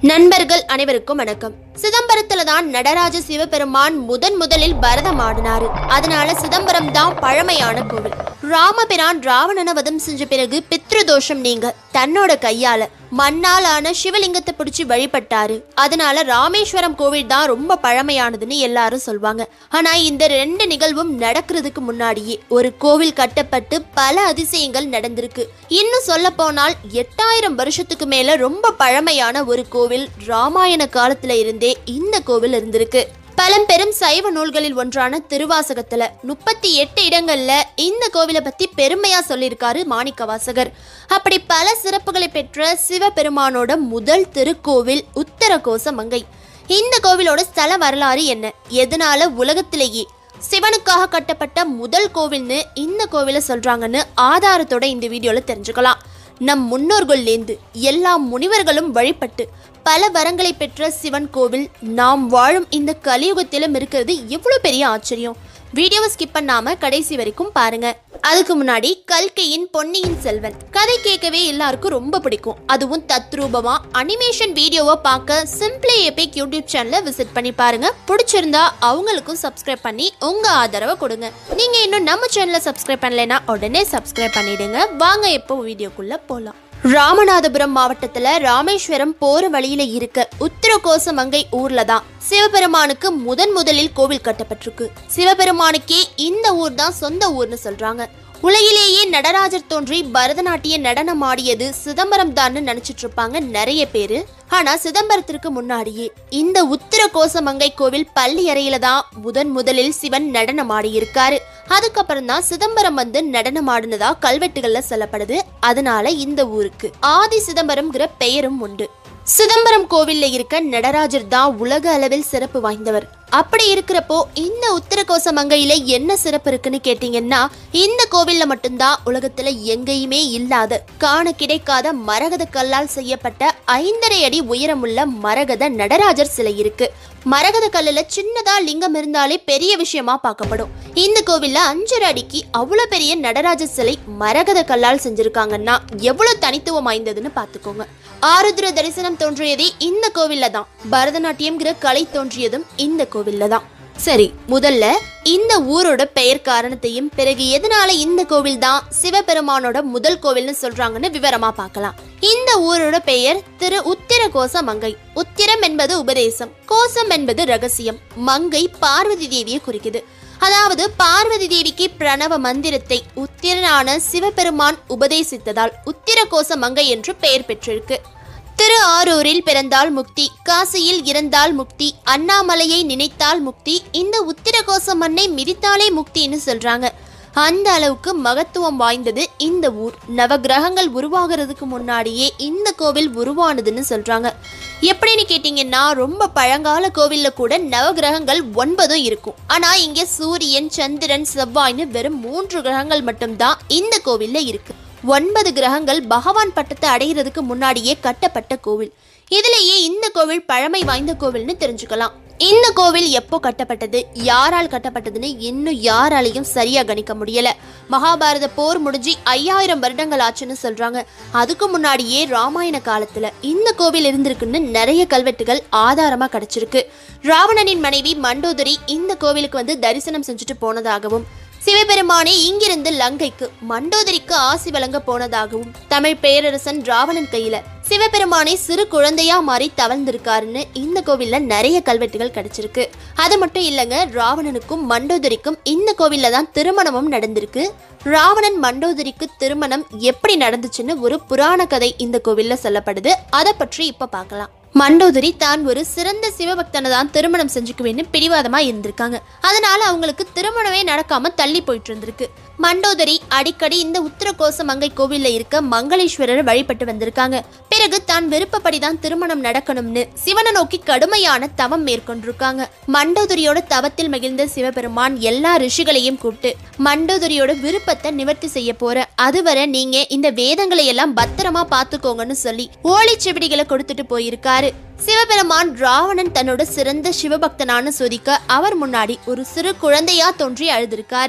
நண்பர்கள் அனைவருக்கும் வணக்கம் சிதம்பரத்துல தான் நடராஜ சிவபெருமான் முதன் முதலில் பரதம் ஆடினாரு அதனால சிதம்பரம் தான் பழமையான கோவில் ராமபிரான் ராவணனை வதம் செஞ்ச பிறகு பித்ருதோஷம் நீங்க தன்னோட கையால மண்ணால் ஆன சிவலிங்கத்தை பிடிச்சி வழிபட்டாரு அதனால ராமேஸ்வரம் கோவில் தான் ரொம்ப பழமையானதுன்னு எல்லாரும் சொல்வாங்க ஆனா இந்த ரெண்டு நிகழ்வும் நடக்கிறதுக்கு முன்னாடியே ஒரு கோவில் கட்டப்பட்டு பல அதிசயங்கள் நடந்திருக்கு இன்னும் சொல்ல போனால் எட்டாயிரம் வருஷத்துக்கு மேல ரொம்ப பழமையான ஒரு கோவில் ராமாயண காலத்துல இருந்தே இந்த கோவில் இருந்திருக்கு பழம்பெரும் சைவ நூல்களில் ஒன்றான திருவாசகத்துல முப்பத்தி எட்டு இடங்கள்ல இந்த கோவிலை பத்தி பெருமையா சொல்லியிருக்காரு மாணிக்கவாசகர் அப்படி பல சிறப்புகளை பெற்ற சிவபெருமானோட முதல் திருக்கோவில் உத்தரகோச மங்கை இந்த கோவிலோட ஸ்தல வரலாறு என்ன எதனால உலகத்திலேயே சிவனுக்காக கட்டப்பட்ட முதல் கோவில்னு இந்த கோவிலை சொல்றாங்கன்னு ஆதாரத்தோட இந்த வீடியோல தெரிஞ்சுக்கலாம் நம் முன்னோர்கள்லேந்து எல்லா முனிவர்களும் வழிபட்டு பல வரங்களை பெற்ற சிவன் கோவில் நாம் வாழும் இந்த கலியுகத்திலும் இருக்கிறது எவ்வளோ பெரிய ஆச்சரியம் வீடியோவை ஸ்கிப் பண்ணாம கடைசி வரைக்கும் பாருங்க அதுக்கு முன்னாடி கல்கையின் பொன்னியின் செல்வன் கதை கேட்கவே எல்லாருக்கும் ரொம்ப பிடிக்கும் அதுவும் தத்ரூபமா அனிமேஷன் வீடியோவை பார்க்க சிம்பிளி எபிக் யூடியூப் சேனலை விசிட் பண்ணி பாருங்க பிடிச்சிருந்தா அவங்களுக்கும் சப்ஸ்கிரைப் பண்ணி உங்க ஆதரவை கொடுங்க நீங்க இன்னும் நம்ம சேனலை சப்ஸ்கிரைப் பண்ணலைன்னா உடனே சப்ஸ்கிரைப் பண்ணிடுங்க வாங்க இப்போ வீடியோக்குள்ள போலாம் ராமநாதபுரம் மாவட்டத்துல ராமேஸ்வரம் போற வழியில இருக்க உத்தரகோச மங்கை ஊர்ல தான் சிவபெருமானுக்கு முதன் முதலில் கோவில் கட்டப்பட்டிருக்கு சிவபெருமானுக்கே இந்த ஊர் தான் சொந்த ஊர்னு சொல்றாங்க உலகிலேயே நடராஜர் தோன்றி பரதநாட்டிய நடனம் ஆடியது சிதம்பரம் தான் நினைச்சிட்டு இருப்பாங்க நிறைய பேரு ஆனா சிதம்பரத்திற்கு முன்னாடியே இந்த உத்தர கோசமங்கை கோவில் பள்ளி அறையில தான் முதன் முதலில் சிவன் நடனம் ஆடி இருக்காரு அதுக்கப்புறம் தான் சிதம்பரம் வந்து நடனம் ஆடினதா கல்வெட்டுகள்ல சொல்லப்படுது அதனால இந்த ஊருக்கு ஆதி சிதம்பரம்ங்கிற பெயரும் உண்டு சிதம்பரம் கோவில்ல இருக்க நடராஜர் தான் உலக அளவில் சிறப்பு வாய்ந்தவர் அப்படி இருக்கிறப்போ இந்த உத்தரகோச மங்கையில என்ன சிறப்பு இருக்குன்னு கேட்டீங்கன்னா இந்த கோவில்ல மட்டும்தான் உலகத்துல எங்கேயுமே இல்லாத காண கிடைக்காத மரகத கல்லால் செய்யப்பட்ட ஐந்தரை அடி உயரமுள்ள மரகத நடராஜர் சிலை இருக்கு மரகத கல்லுல சின்னதா லிங்கம் இருந்தாலே பெரிய விஷயமா பார்க்கப்படும் இந்த கோவில்ல அஞ்சரை அடிக்கு அவ்வளவு பெரிய நடராஜர் சிலை மரகத கல்லால் செஞ்சிருக்காங்கன்னா எவ்வளவு தனித்துவம் வாய்ந்ததுன்னு பாத்துக்கோங்க ஆருத்ர தரிசனம் தோன்றியதே இந்த கோவில்ல தான் பரதநாட்டியம்ங்கிற கலை தோன்றியதும் இந்த கோவில்ல தான் சரி முதல்ல இந்த ஊரோட பெயர் காரணத்தையும் பிறகு எதனால இந்த கோவில் தான் சிவபெருமானோட முதல் கோவில்னு சொல்றாங்கன்னு விவரமா பார்க்கலாம் இந்த ஊரோட பெயர் திரு உத்திர கோச மங்கை உத்திரம் என்பது உபதேசம் கோசம் என்பது ரகசியம் மங்கை பார்வதி தேவியை குறிக்குது அதாவது பார்வதி தேவிக்கு பிரணவ மந்திரத்தை உத்திரனான சிவபெருமான் உபதேசித்ததால் உத்திரகோச மங்கை என்று பெயர் பெற்றிருக்கு திரு ஆரூரில் பிறந்தால் முக்தி காசியில் இறந்தால் முக்தி அண்ணாமலையை நினைத்தால் முக்தி இந்த உத்திரகோச மண்ணை மிதித்தாலே முக்தின்னு சொல்றாங்க அந்த அளவுக்கு மகத்துவம் வாய்ந்தது இந்த ஊர் நவகிரகங்கள் உருவாகிறதுக்கு முன்னாடியே இந்த கோவில் உருவானதுன்னு சொல்றாங்க எப்படின்னு கேட்டிங்கன்னா ரொம்ப பழங்கால கோவில்ல கூட நவகிரகங்கள் ஒன்பதும் இருக்கும் ஆனா இங்க சூரியன் சந்திரன் செவ்வாய்னு வெறும் மூன்று கிரகங்கள் மட்டும்தான் இந்த கோவில்ல இருக்கு ஒன்பது கிரகங்கள் பகவான் பட்டத்தை அடைகிறதுக்கு முன்னாடியே கட்டப்பட்ட கோவில் இதுலயே இந்த கோவில் பழமை வாய்ந்த கோவில்னு தெரிஞ்சுக்கலாம் இந்த கோவில் எப்போ கட்டப்பட்டது யாரால் கட்டப்பட்டதுன்னு இன்னும் யாராலையும் சரியா கணிக்க முடியல மகாபாரத போர் முடிஞ்சு ஐயாயிரம் வருடங்கள் ஆச்சுன்னு சொல்றாங்க அதுக்கு முன்னாடியே ராமாயண காலத்துல இந்த கோவில் இருந்திருக்குன்னு நிறைய கல்வெட்டுகள் ஆதாரமா கிடைச்சிருக்கு ராவணனின் மனைவி மண்டோதரி இந்த கோவிலுக்கு வந்து தரிசனம் செஞ்சுட்டு போனதாகவும் சிவபெருமானே இங்கிருந்து லங்கைக்கு மண்டோதரிக்கு ஆசி வழங்க போனதாகவும் தமிழ் பேரரசன் ராவணன் கையில சிவபெருமானை சிறு குழந்தையா மாறி தவழ்ந்திருக்காருன்னு இந்த கோவில்ல நிறைய கல்வெட்டுகள் கிடைச்சிருக்கு அது மட்டும் இல்லைங்க ராவணனுக்கும் மண்டோதரிக்கும் இந்த கோவில்ல தான் திருமணமும் நடந்திருக்கு ராவணன் மண்டோதரிக்கு திருமணம் எப்படி நடந்துச்சுன்னு ஒரு புராண கதை இந்த கோவில்ல சொல்லப்படுது அதை பற்றி இப்ப பார்க்கலாம் மண்டோதரி தான் ஒரு சிறந்த சிவபக்தனை தான் திருமணம் செஞ்சுக்குவேன்னு பிடிவாதமா இருந்திருக்காங்க அதனால அவங்களுக்கு திருமணமே நடக்காம தள்ளி போயிட்டு இருந்திருக்கு மண்டோதரி அடிக்கடி இந்த உத்தரகோச மங்கை கோவில்ல இருக்க மங்களேஸ்வரரை வழிபட்டு வந்திருக்காங்க பிறகு தான் விருப்பப்படி தான் திருமணம் நடக்கணும்னு சிவனை நோக்கி கடுமையான தவம் மேற்கொண்டிருக்காங்க மண்டோதரியோட தவத்தில் மகிழ்ந்த சிவபெருமான் எல்லா ரிஷிகளையும் கூப்பிட்டு மண்டோதரியோட விருப்பத்தை நிவர்த்தி செய்ய போற அதுவரை நீங்க இந்த வேதங்களை எல்லாம் பத்திரமா பாத்துக்கோங்கன்னு சொல்லி ஓலைச்சுவடிகளை கொடுத்துட்டு போயிருக்காரு சிவபெருமான் ராவணன் தன்னோட சிறந்த சிவபக்தனான சோதிக்க அவர் முன்னாடி ஒரு சிறு குழந்தையா தோன்றி அழுதிருக்காரு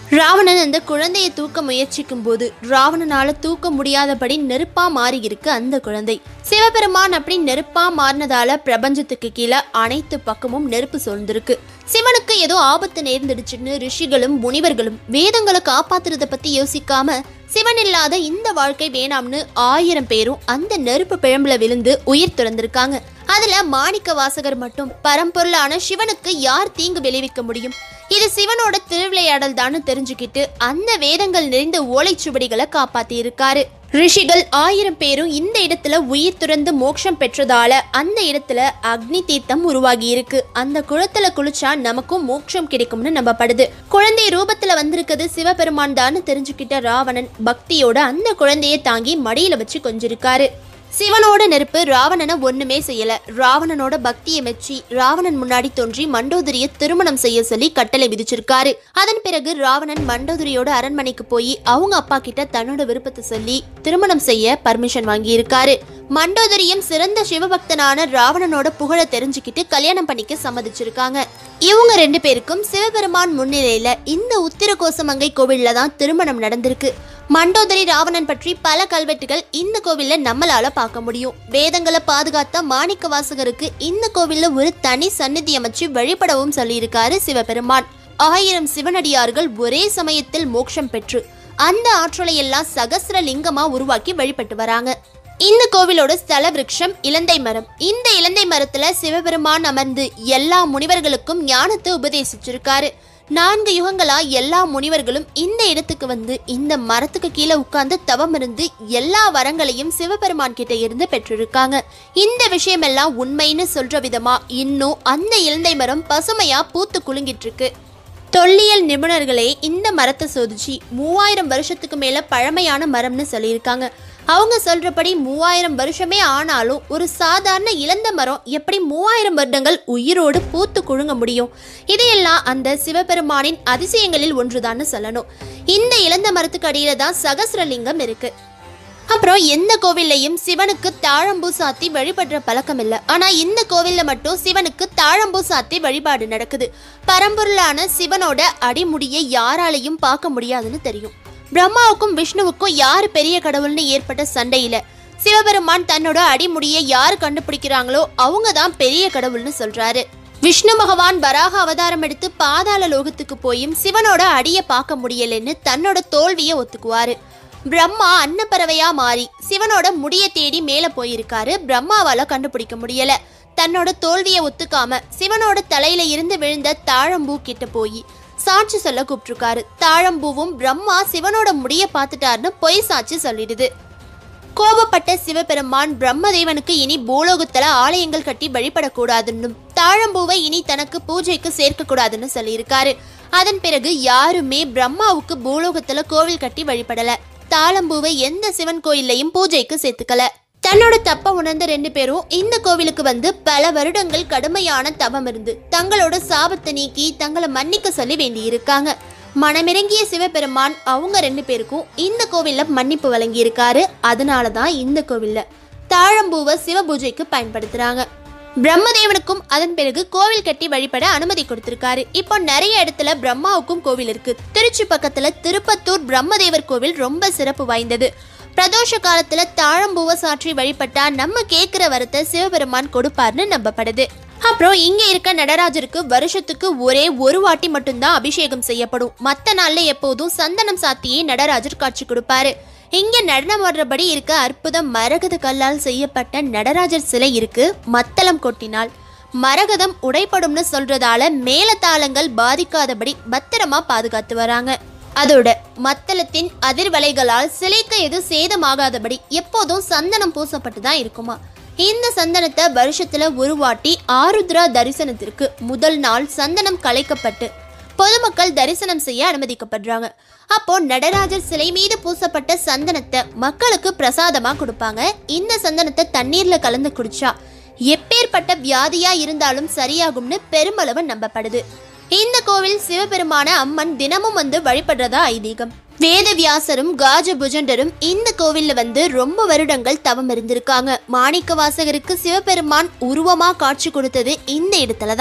ராவணன் அந்த குழந்தையை தூக்க முயற்சிக்கும் போது ராவணனால தூக்க முடியாதபடி நெருப்பா மாறி இருக்கு அந்த குழந்தை சிவபெருமான் அப்படி நெருப்பா மாறினதால பிரபஞ்சத்துக்கு கீழே அனைத்து பக்கமும் நெருப்பு சூழ்ந்திருக்கு சிவனுக்கு ஏதோ ஆபத்து நேர்ந்துடுச்சுன்னு ரிஷிகளும் முனிவர்களும் வேதங்களை காப்பாத்துறத பத்தி யோசிக்காம சிவன் இல்லாத இந்த வாழ்க்கை வேணாம்னு ஆயிரம் பேரும் அந்த நெருப்பு பிழம்புல விழுந்து உயிர் துறந்திருக்காங்க அதுல மாணிக்க வாசகர் மட்டும் பரம்பொருளான சிவனுக்கு யார் தீங்கு விளைவிக்க முடியும் இது சிவனோட திருவிளையாடல் தான்னு தெரிஞ்சுக்கிட்டு அந்த வேதங்கள் நிறைந்த ஓலைச்சுவடிகளை காப்பாத்தி இருக்காரு ரிஷிகள் ஆயிரம் பேரும் இந்த இடத்துல உயிர் துறந்து மோட்சம் பெற்றதால அந்த இடத்துல அக்னி தீர்த்தம் உருவாகி இருக்கு அந்த குளத்துல குளிச்சா நமக்கும் மோட்சம் கிடைக்கும்னு நம்பப்படுது குழந்தை ரூபத்துல வந்திருக்கிறது சிவபெருமான் தான்னு தெரிஞ்சுக்கிட்ட ராவணன் பக்தியோட அந்த குழந்தையை தாங்கி மடியில வச்சு கொஞ்சிருக்காரு சிவனோட நெருப்பு ராவணனை ஒண்ணுமே செய்யல ராவணனோட பக்தியை மெச்சி ராவணன் முன்னாடி தோன்றி மண்டோதரிய திருமணம் செய்ய சொல்லி கட்டளை விதிச்சிருக்காரு அதன் பிறகு ராவணன் மண்டோதரியோட அரண்மனைக்கு போய் அவங்க அப்பா கிட்ட தன்னோட விருப்பத்தை சொல்லி திருமணம் செய்ய பர்மிஷன் வாங்கி இருக்காரு மண்டோதரியும் சிறந்த சிவபக்தனான ராவணனோட புகழ தெரிஞ்சுக்கிட்டு கல்யாணம் பண்ணிக்க சம்மதிச்சிருக்காங்க இவங்க ரெண்டு பேருக்கும் சிவபெருமான் முன்னிலையில இந்த உத்திர கோசமங்கை கோவில்ல தான் திருமணம் நடந்திருக்கு மண்டோதரி ராவணன் பற்றி பல கல்வெட்டுகள் இந்த கோவில்ல நம்மளால பார்க்க முடியும் வேதங்களை பாதுகாத்த மாணிக்க வாசகருக்கு இந்த கோவில்ல ஒரு தனி சந்நிதி அமைச்சு வழிபடவும் சொல்லியிருக்காரு சிவபெருமான் ஆயிரம் சிவனடியார்கள் ஒரே சமயத்தில் மோட்சம் பெற்று அந்த ஆற்றலை எல்லாம் சகசிர லிங்கமா உருவாக்கி வழிபட்டு வராங்க இந்த கோவிலோட ஸ்தல விருட்சம் இலந்தை மரம் இந்த இலந்தை மரத்துல சிவபெருமான் அமர்ந்து எல்லா முனிவர்களுக்கும் ஞானத்தை உபதேசிச்சிருக்காரு நான்கு யுகங்களா எல்லா முனிவர்களும் இந்த இடத்துக்கு வந்து இந்த மரத்துக்கு கீழே உட்கார்ந்து தவம் இருந்து எல்லா வரங்களையும் சிவபெருமான் கிட்ட இருந்து பெற்றிருக்காங்க இந்த விஷயமெல்லாம் உண்மைன்னு சொல்ற விதமா இன்னும் அந்த இலந்தை மரம் பசுமையா பூத்து குலுங்கிட்டு இருக்கு தொல்லியல் நிபுணர்களே இந்த மரத்தை சோதிச்சு மூவாயிரம் வருஷத்துக்கு மேல பழமையான மரம்னு சொல்லியிருக்காங்க அவங்க சொல்றபடி மூவாயிரம் வருஷமே ஆனாலும் ஒரு சாதாரண இளந்த மரம் எப்படி மூவாயிரம் வருடங்கள் உயிரோடு பூத்து குழுங்க முடியும் இதையெல்லாம் அந்த சிவபெருமானின் அதிசயங்களில் ஒன்றுதான்னு சொல்லணும் இந்த இளந்த மரத்துக்கு அடியில தான் சகசிரலிங்கம் இருக்கு அப்புறம் எந்த கோவில்லையும் சிவனுக்கு தாழம்பூ சாத்தி வழிபடுற பழக்கம் இல்லை ஆனா இந்த கோவில்ல மட்டும் சிவனுக்கு தாழம்பூ சாத்தி வழிபாடு நடக்குது பரம்பொருளான சிவனோட அடிமுடியை யாராலையும் பார்க்க முடியாதுன்னு தெரியும் பிரம்மாவுக்கும் விஷ்ணுவுக்கும் யார் பெரிய கடவுள்னு ஏற்பட்ட சண்டையில சிவபெருமான் தன்னோட அடிமுடியை யார் கண்டுபிடிக்கிறாங்களோ அவங்க தான் பெரிய கடவுள்னு சொல்றாரு விஷ்ணு பகவான் வராக அவதாரம் எடுத்து பாதாள லோகத்துக்கு போயும் சிவனோட அடியை பார்க்க முடியலன்னு தன்னோட தோல்வியை ஒத்துக்குவாரு பிரம்மா அன்னப்பறவையா மாறி சிவனோட முடிய தேடி மேல போயிருக்காரு பிரம்மாவால கண்டுபிடிக்க முடியல தன்னோட தோல்வியை ஒத்துக்காம சிவனோட தலையில இருந்து விழுந்த தாழம்பூ கிட்ட போய் சாட்சி சொல்ல கூப்பிட்டிருக்காரு தாழம்பூவும் பிரம்மா சிவனோட முடிய பார்த்துட்டாருன்னு பொய் சாட்சி சொல்லிடுது கோபப்பட்ட சிவபெருமான் பிரம்மதேவனுக்கு இனி பூலோகத்துல ஆலயங்கள் கட்டி வழிபடக்கூடாதுன்னும் தாழம்பூவை இனி தனக்கு பூஜைக்கு சேர்க்க கூடாதுன்னு சொல்லியிருக்காரு அதன் பிறகு யாருமே பிரம்மாவுக்கு பூலோகத்துல கோவில் கட்டி வழிபடல தாழம்பூவை எந்த சிவன் கோயில்லையும் பூஜைக்கு சேர்த்துக்கல தன்னோட தப்ப உணர்ந்த ரெண்டு பேரும் இந்த கோவிலுக்கு வந்து பல வருடங்கள் கடுமையான தவம் இருந்து தங்களோட சாபத்தை நீக்கி தங்களை மன்னிக்க சொல்லி வேண்டி இருக்காங்க மனமிறங்கிய சிவபெருமான் அவங்க ரெண்டு பேருக்கும் இந்த கோவில்ல மன்னிப்பு வழங்கி இருக்காரு அதனால தான் இந்த கோவில்ல தாழம்பூவை சிவ பூஜைக்கு பயன்படுத்துறாங்க பிரம்மதேவனுக்கும் அதன் பிறகு கோவில் கட்டி வழிபட அனுமதி கொடுத்திருக்காரு இப்போ நிறைய இடத்துல பிரம்மாவுக்கும் கோவில் இருக்கு திருச்சி பக்கத்துல திருப்பத்தூர் பிரம்மதேவர் கோவில் ரொம்ப சிறப்பு வாய்ந்தது பிரதோஷ காலத்துல தாழம்பூவை சாற்றி வழிபட்டா நம்ம கேட்கிற வரத்தை சிவபெருமான் கொடுப்பார்னு நம்பப்படுது அப்புறம் இங்க இருக்க நடராஜருக்கு வருஷத்துக்கு ஒரே ஒரு வாட்டி மட்டும்தான் அபிஷேகம் செய்யப்படும் மத்த நாள்ல எப்போதும் சந்தனம் சாத்தியே நடராஜர் காட்சி கொடுப்பாரு இங்க நடனம் ஆடுறபடி இருக்க அற்புதம் மரகத கல்லால் செய்யப்பட்ட நடராஜர் சிலை இருக்கு மத்தளம் கொட்டினால் மரகதம் உடைப்படும்னு சொல்றதால மேலதாளங்கள் பாதிக்காதபடி பத்திரமா பாதுகாத்து வராங்க அதோட மத்தளத்தின் அதிர்வலைகளால் சிலைக்கு எதுவும் சேதமாகாதபடி எப்போதும் சந்தனம் பூசப்பட்டு தான் இருக்குமா இந்த சந்தனத்தை வருஷத்துல ஒரு வாட்டி ஆருத்ரா தரிசனத்திற்கு முதல் நாள் சந்தனம் கலைக்கப்பட்டு பொதுமக்கள் தரிசனம் செய்ய அனுமதிக்கப்படுறாங்க அப்போ நடராஜர் சிலை மீது பூசப்பட்ட சந்தனத்தை மக்களுக்கு பிரசாதமா கொடுப்பாங்க இந்த சந்தனத்தை தண்ணீர்ல கலந்து குடிச்சா எப்பேற்பட்ட வியாதியா இருந்தாலும் சரியாகும்னு பெருமளவு நம்பப்படுது இந்த கோவில் சிவபெருமான அம்மன் தினமும் வந்து வழிபடுறதா ஐதீகம் வேதவியாசரும் காஜபுஜண்டரும் இந்த கோவில்ல வந்து ரொம்ப வருடங்கள் தவம் இருந்திருக்காங்க மாணிக்க வாசகருக்கு சிவபெருமான் உருவமா காட்சி கொடுத்தது இந்த இடத்துல தான்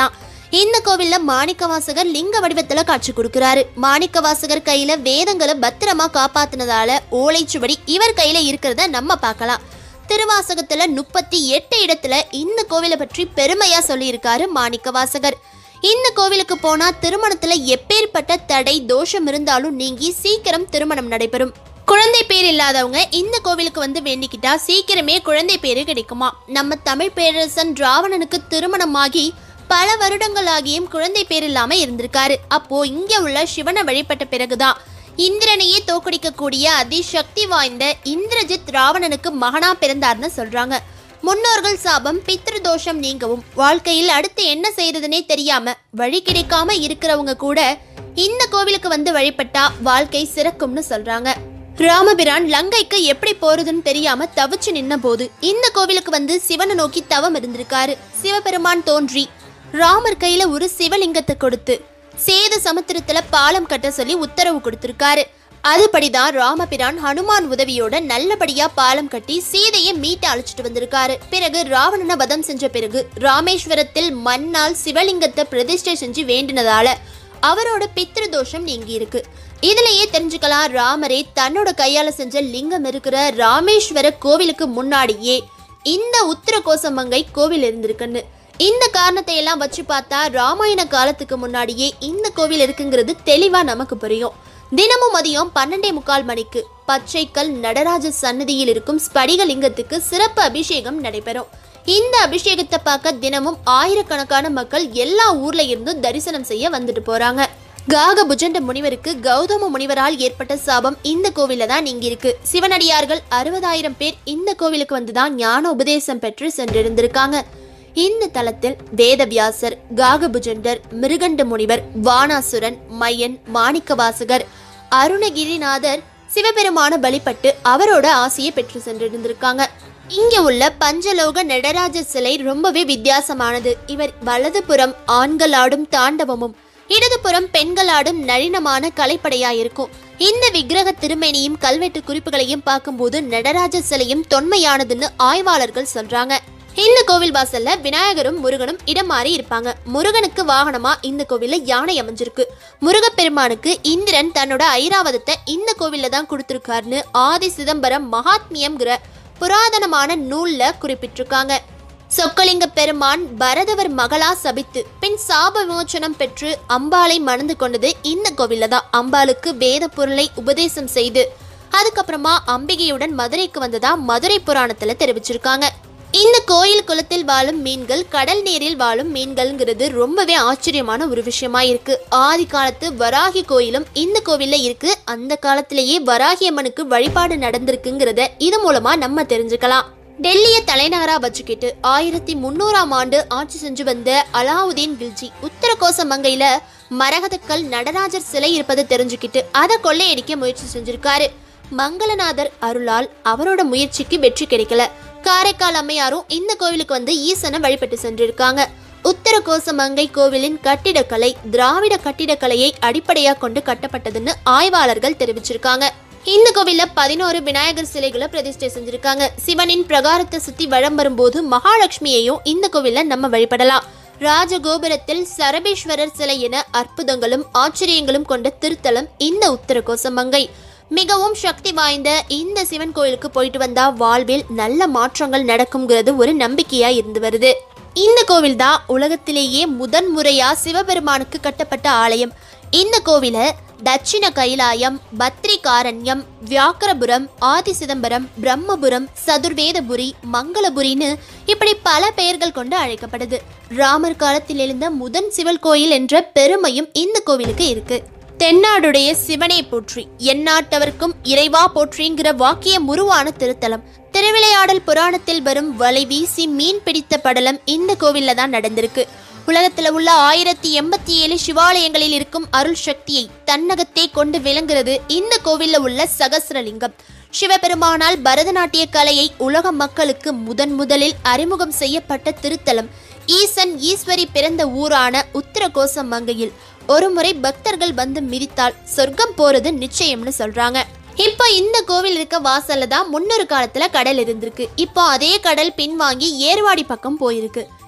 இந்த கோவில்ல மாணிக்கவாசகர் லிங்க வடிவத்துல காட்சி கொடுக்கிறாரு மாணிக்கவாசகர் கையில வேதங்களை பத்திரமா காப்பாத்துனதால ஓலைச்சுவடி இவர் கையில இருக்கிறத நம்ம பார்க்கலாம் திருவாசகத்துல முப்பத்தி எட்டு இடத்துல இந்த கோவிலை பற்றி பெருமையா சொல்லியிருக்காரு மாணிக்கவாசகர் இந்த கோவிலுக்கு போனா திருமணத்துல எப்பேற்பட்ட தடை தோஷம் இருந்தாலும் நீங்கி சீக்கிரம் திருமணம் நடைபெறும் குழந்தை பேர் இல்லாதவங்க இந்த கோவிலுக்கு வந்து வேண்டிக்கிட்டா சீக்கிரமே குழந்தை பேரு கிடைக்குமா நம்ம தமிழ் பேரரசன் ராவணனுக்கு திருமணமாகி பல வருடங்களாகியும் குழந்தை பேர் இல்லாம இருந்திருக்காரு அப்போ இங்க உள்ள சிவனை வழிபட்ட பிறகுதான் இந்திரனையே தோக்கடிக்கக்கூடிய அதிசக்தி வாய்ந்த இந்திரஜித் ராவணனுக்கு மகனா பிறந்தார்னு சொல்றாங்க முன்னோர்கள் சாபம் பித்ரு தோஷம் நீங்கவும் வாழ்க்கையில் அடுத்து என்ன செய்யறதுனே தெரியாம வழி கிடைக்காம இருக்கிறவங்க கூட இந்த கோவிலுக்கு வந்து வழிபட்டா வாழ்க்கை சிறக்கும்னு சொல்றாங்க ராமபிரான் லங்கைக்கு எப்படி போறதுன்னு தெரியாம தவிச்சு நின்ன போது இந்த கோவிலுக்கு வந்து சிவனை நோக்கி தவம் இருந்திருக்காரு சிவபெருமான் தோன்றி ராமர் கையில ஒரு சிவலிங்கத்தை கொடுத்து சேது சமுத்திரத்துல பாலம் கட்ட சொல்லி உத்தரவு கொடுத்திருக்காரு அதுபடிதான் ராமபிரான் ஹனுமான் உதவியோட நல்லபடியா பாலம் கட்டி சீதையை மீட்டு அழைச்சிட்டு வந்திருக்காரு பிறகு ராவணனை வதம் செஞ்ச பிறகு ராமேஸ்வரத்தில் மண்ணால் சிவலிங்கத்தை பிரதிஷ்டை செஞ்சு வேண்டினதால அவரோட பித்ரு தோஷம் நீங்கி இருக்கு இதுலயே தெரிஞ்சுக்கலாம் ராமரே தன்னோட கையால செஞ்ச லிங்கம் இருக்கிற ராமேஸ்வர கோவிலுக்கு முன்னாடியே இந்த உத்தர கோசமங்கை கோவில் இருந்திருக்குன்னு இந்த காரணத்தை எல்லாம் வச்சு பார்த்தா ராமாயண காலத்துக்கு முன்னாடியே இந்த கோவில் இருக்குங்கிறது தெளிவா நமக்கு புரியும் தினமும் மதியம் பன்னெண்டே முக்கால் மணிக்கு பச்சைக்கல் நடராஜ சன்னதியில் இருக்கும் ஸ்படிக லிங்கத்துக்கு சிறப்பு அபிஷேகம் நடைபெறும் இந்த அபிஷேகத்தை பார்க்க தினமும் ஆயிரக்கணக்கான மக்கள் எல்லா ஊர்ல இருந்தும் தரிசனம் செய்ய வந்துட்டு போறாங்க காக புஜண்ட முனிவருக்கு கௌதம முனிவரால் ஏற்பட்ட சாபம் இந்த கோவில்ல தான் நீங்க இருக்கு சிவனடியார்கள் அறுபதாயிரம் பேர் இந்த கோவிலுக்கு வந்துதான் ஞான உபதேசம் பெற்று சென்றிருந்திருக்காங்க இந்த தலத்தில் வேதவியாசர் காகபுஜண்டர் மிருகண்ட முனிவர் வானாசுரன் மையன் மாணிக்கவாசகர் அருணகிரிநாதர் சிவபெருமான பலிப்பட்டு அவரோட ஆசையை பெற்று சென்றிருந்திருக்காங்க இங்க உள்ள பஞ்சலோக நடராஜர் சிலை ரொம்பவே வித்தியாசமானது இவர் வலதுபுறம் ஆண்கள் ஆடும் தாண்டவமும் இடதுபுறம் பெண்கள் ஆடும் நளினமான கலைப்படையா இருக்கும் இந்த விக்கிரக திருமேனியும் கல்வெட்டு குறிப்புகளையும் பார்க்கும்போது நடராஜர் சிலையும் தொன்மையானதுன்னு ஆய்வாளர்கள் சொல்றாங்க இந்த கோவில் வாசல்ல விநாயகரும் முருகனும் இடம் மாறி இருப்பாங்க முருகனுக்கு வாகனமா இந்த கோவில்ல யானை அமைஞ்சிருக்கு முருகப்பெருமானுக்கு இந்திரன் தன்னோட ஐராவதத்தை இந்த கோவில்ல தான் கொடுத்திருக்காருன்னு ஆதி சிதம்பரம் மகாத்மியம்ங்கிற புராதனமான நூல்ல குறிப்பிட்டிருக்காங்க சொக்கலிங்க பெருமான் பரதவர் மகளா சபித்து பின் சாப விமோச்சனம் பெற்று அம்பாளை மணந்து கொண்டது இந்த கோவில்ல தான் அம்பாளுக்கு வேத பொருளை உபதேசம் செய்து அதுக்கப்புறமா அம்பிகையுடன் மதுரைக்கு வந்ததா மதுரை புராணத்துல தெரிவிச்சிருக்காங்க இந்த கோயில் குளத்தில் வாழும் மீன்கள் கடல் நீரில் வாழும் மீன்கள்ங்கிறது ரொம்பவே ஆச்சரியமான ஒரு விஷயமா இருக்கு ஆதி காலத்து வராகி கோயிலும் இந்த கோவில்ல இருக்கு அந்த காலத்திலேயே வராகி அம்மனுக்கு வழிபாடு நடந்திருக்குங்கிறத இது மூலமா நம்ம தெரிஞ்சுக்கலாம் டெல்லியை தலைநகரா வச்சுக்கிட்டு ஆயிரத்தி முன்னூறாம் ஆண்டு ஆட்சி செஞ்சு வந்த அலாவுதீன் கில்ஜி உத்தரகோச மங்கையில மரகதக்கல் நடராஜர் சிலை இருப்பதை தெரிஞ்சுக்கிட்டு அதை கொள்ளையடிக்க முயற்சி செஞ்சிருக்காரு மங்களநாதர் அருளால் அவரோட முயற்சிக்கு வெற்றி கிடைக்கல காரைக்கால் அம்மையாரும் இந்த கோவிலுக்கு வந்து ஈசனை வழிபட்டு சென்றிருக்காங்க உத்தரகோச மங்கை கோவிலின் கட்டிடக்கலை திராவிட கட்டிடக்கலையை அடிப்படையா கொண்டு கட்டப்பட்டதுன்னு ஆய்வாளர்கள் தெரிவிச்சிருக்காங்க இந்த கோவில்ல பதினோரு விநாயகர் சிலைகளை பிரதிஷ்டை செஞ்சிருக்காங்க சிவனின் பிரகாரத்தை சுத்தி வலம் வரும்போது மகாலட்சுமியையும் இந்த கோவில்ல நம்ம வழிபடலாம் ராஜகோபுரத்தில் சரபேஸ்வரர் சிலை என அற்புதங்களும் ஆச்சரியங்களும் கொண்ட திருத்தலம் இந்த உத்தரகோச மங்கை மிகவும் சக்தி வாய்ந்த இந்த சிவன் கோயிலுக்கு போயிட்டு வந்தா வாழ்வில் நல்ல மாற்றங்கள் நடக்கும்ங்கிறது ஒரு நம்பிக்கையா இருந்து வருது இந்த கோவில் தான் உலகத்திலேயே முதன் முறையா சிவபெருமானுக்கு கட்டப்பட்ட ஆலயம் இந்த கோவிலை தட்சிண கைலாயம் பத்ரிகாரண்யம் வியாக்கரபுரம் ஆதி சிதம்பரம் பிரம்மபுரம் சதுர்வேதபுரி மங்களபுரின்னு இப்படி பல பெயர்கள் கொண்டு அழைக்கப்படுது ராமர் காலத்தில் எழுந்த முதன் சிவல் கோயில் என்ற பெருமையும் இந்த கோவிலுக்கு இருக்கு தென்னாடுடைய சிவனை போற்றி எந்நாட்டவர்க்கும் இறைவா போற்றிங்கிற வாக்கியம் உருவான திருத்தலம் திருவிளையாடல் புராணத்தில் வரும் வலை வீசி மீன் பிடித்த படலம் இந்த கோவில்ல தான் நடந்திருக்கு உலகத்துல உள்ள ஆயிரத்தி எண்பத்தி ஏழு சிவாலயங்களில் இருக்கும் அருள் சக்தியை தன்னகத்தே கொண்டு விளங்குறது இந்த கோவில்ல உள்ள சகசிரலிங்கம் சிவபெருமானால் பரதநாட்டிய கலையை உலக மக்களுக்கு முதன் முதலில் அறிமுகம் செய்யப்பட்ட திருத்தலம் ஈசன் ஈஸ்வரி பிறந்த ஊரான உத்தரகோசம் மங்கையில் ஒருமுறை பக்தர்கள் வந்து மிதித்தால் சொர்க்கம் போறது நிச்சயம்னு சொல்றாங்க இப்போ இந்த கோவில் இருக்க வாசல்ல தான் முன்னொரு காலத்துல கடல் இருந்திருக்கு இப்போ அதே கடல் பின்வாங்கி ஏர்வாடி பக்கம் போயிருக்கு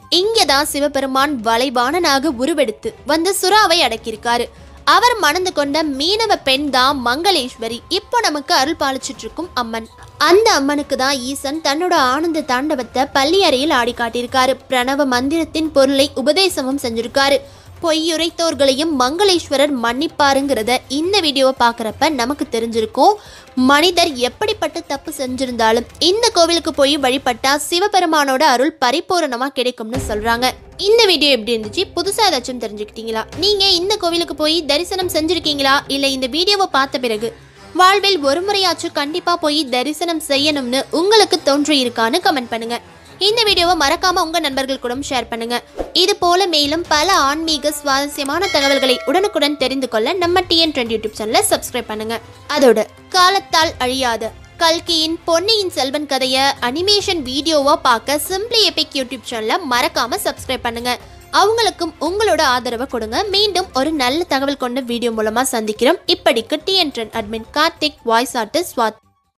இங்கதான் சிவபெருமான் வளைவானனாக உருவெடுத்து வந்து சுறாவை அடக்கியிருக்காரு அவர் மணந்து கொண்ட மீனவ பெண் தான் மங்களேஸ்வரி இப்போ நமக்கு அருள் பாலிச்சிட்டு இருக்கும் அம்மன் அந்த அம்மனுக்கு தான் ஈசன் தன்னோட ஆனந்த தாண்டவத்தை பள்ளி அறையில் ஆடி காட்டியிருக்காரு பிரணவ மந்திரத்தின் பொருளை உபதேசமும் செஞ்சிருக்காரு பொய்யுரைத்தோர்களையும் மங்களேஸ்வரர் மன்னிப்பாருங்கிறத இந்த வீடியோவை பார்க்குறப்ப நமக்கு தெரிஞ்சிருக்கும் மனிதர் எப்படிப்பட்ட தப்பு செஞ்சிருந்தாலும் இந்த கோவிலுக்கு போய் வழிபட்டா சிவபெருமானோட அருள் பரிபூரணமா கிடைக்கும்னு சொல்றாங்க இந்த வீடியோ எப்படி இருந்துச்சு புதுசா ஏதாச்சும் தெரிஞ்சுக்கிட்டீங்களா நீங்க இந்த கோவிலுக்கு போய் தரிசனம் செஞ்சிருக்கீங்களா இல்ல இந்த வீடியோவை பார்த்த பிறகு வாழ்வில் ஒரு முறையாச்சும் கண்டிப்பா போய் தரிசனம் செய்யணும்னு உங்களுக்கு தோன்றி இருக்கான்னு கமெண்ட் பண்ணுங்க இந்த வீடியோவை மறக்காம உங்க நண்பர்கள் கூட ஷேர் பண்ணுங்க இது போல மேலும் பல ஆன்மீக சுவாரஸ்யமான தகவல்களை உடனுக்குடன் தெரிந்து கொள்ள நம்ம டிஎன் ட்ரெண்ட் யூடியூப் சேனலை சப்ஸ்கிரைப் பண்ணுங்க அதோட காலத்தால் அழியாத கல்கியின் பொன்னியின் செல்வன் கதையை அனிமேஷன் வீடியோவா பார்க்க சிம்பிளி எபிக் யூடியூப் சேனலை மறக்காம சப்ஸ்கிரைப் பண்ணுங்க அவங்களுக்கும் உங்களோட ஆதரவை கொடுங்க மீண்டும் ஒரு நல்ல தகவல் கொண்ட வீடியோ மூலமா சந்திக்கிறோம் இப்படிக்கு TN trend admin Karthik voice artist ஸ்வாத்